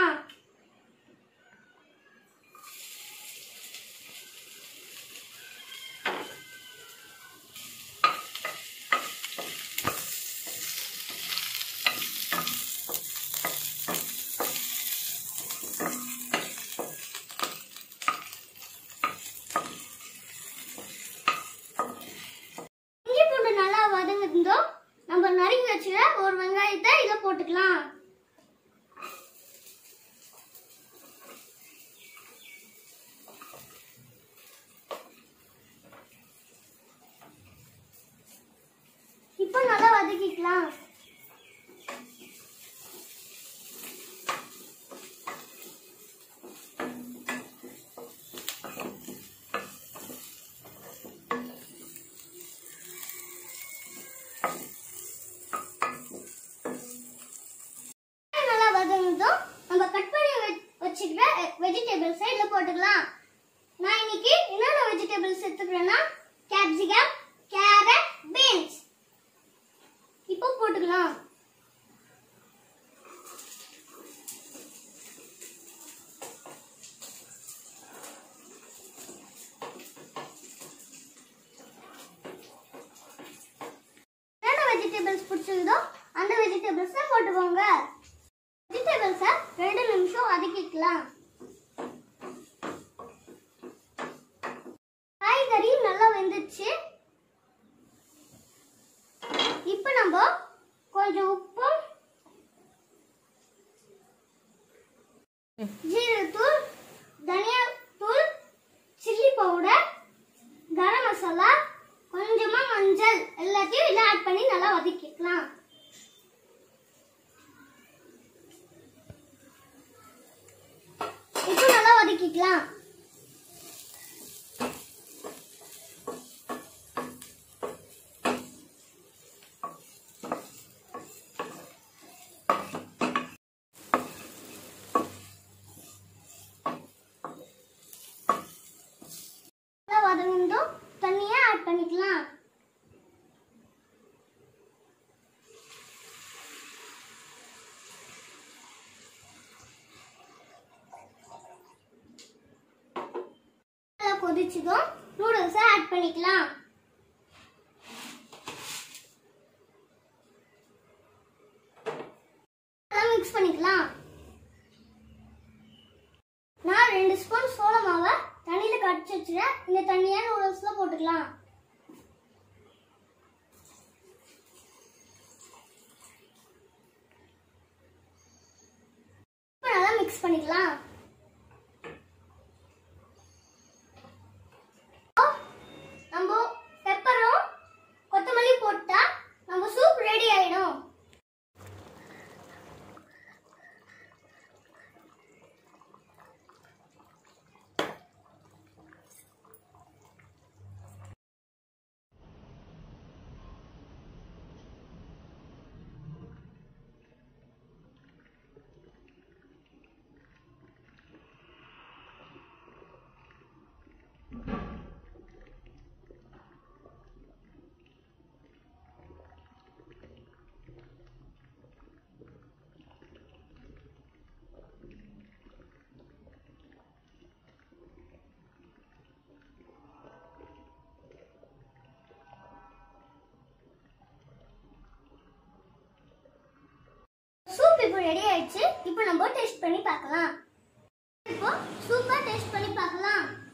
போட்டுக்கலாம் இஞ்சி பூண்டு நல்லா வதங்கிருந்தோம் நம்ம நறுக்கி வச்சுட ஒரு வெங்காயத்தை இதை போட்டுக்கலாம் இப்போ நல்லா வதக்கிக்கலாம் நல்லா வதங்கிட்டோம் நம்ம கட் பண்ணி வெ- வச்சுக்கிற வெஜிடபிள்ஸை இதில் போட்டுக்கலாம் நான் இன்னைக்கு என்னென்ன வெஜிடபிள்ஸ் எடுத்துக்கிறேன்னா கேப்சிகம் கேரட் பீன்ஸ் இப்போ போட்டுக்கலாம் என்னென்ன வெஜிடபிள்ஸ் பிடிச்சிருந்தோ அந்த வெஜிடபிள்ஸை போட்டுக்கோங்க வெஜிடபிள்ஸை ரெண்டு நிமிஷம் வதக்கிக்கலாம் காய்கறி நல்லா வெந்துச்சு இப்போ நம்ம கொஞ்சம் உப்பும் ஜீரகத்தூள் தனியா தூள் சில்லி பவுடர் கரம் மசாலா கொஞ்சமா மஞ்சள் எல்லாத்தையும் இதில் ஆட் பண்ணி நல்லா வதக்கிக்கலாம் இப்போ நல்லா வதக்கிக்கலாம் நல்லா வதங்கணும் தண்ணியை ஆட் பண்ணிக்கலாம் நல்லா கொதிச்சதும் நூடுல்ஸை ஆட் பண்ணிக்கலாம் நல்லா மிக்ஸ் பண்ணிக்கலாம் நான் ரெண்டு ஸ்பூன் சோள மாவை தண்ணியில கடிச்சு வச்சுறேன் இந்த தண்ணியை நூடுல்ஸ்ல போட்டுக்கலாம் இப்போ நல்லா மிக்ஸ் பண்ணிக்கலாம் நம்ம பெப்பரும் கொத்தமல்லி போட்டா நம்ம சூப் ரெடி ஆயிடும் சூப் இப்போ ரெடி ஆயிடுச்சு இப்போ நம்ம டேஸ்ட் பண்ணி பார்க்கலாம் இப்போ சூப்பர் டேஸ்ட் பண்ணி பார்க்கலாம்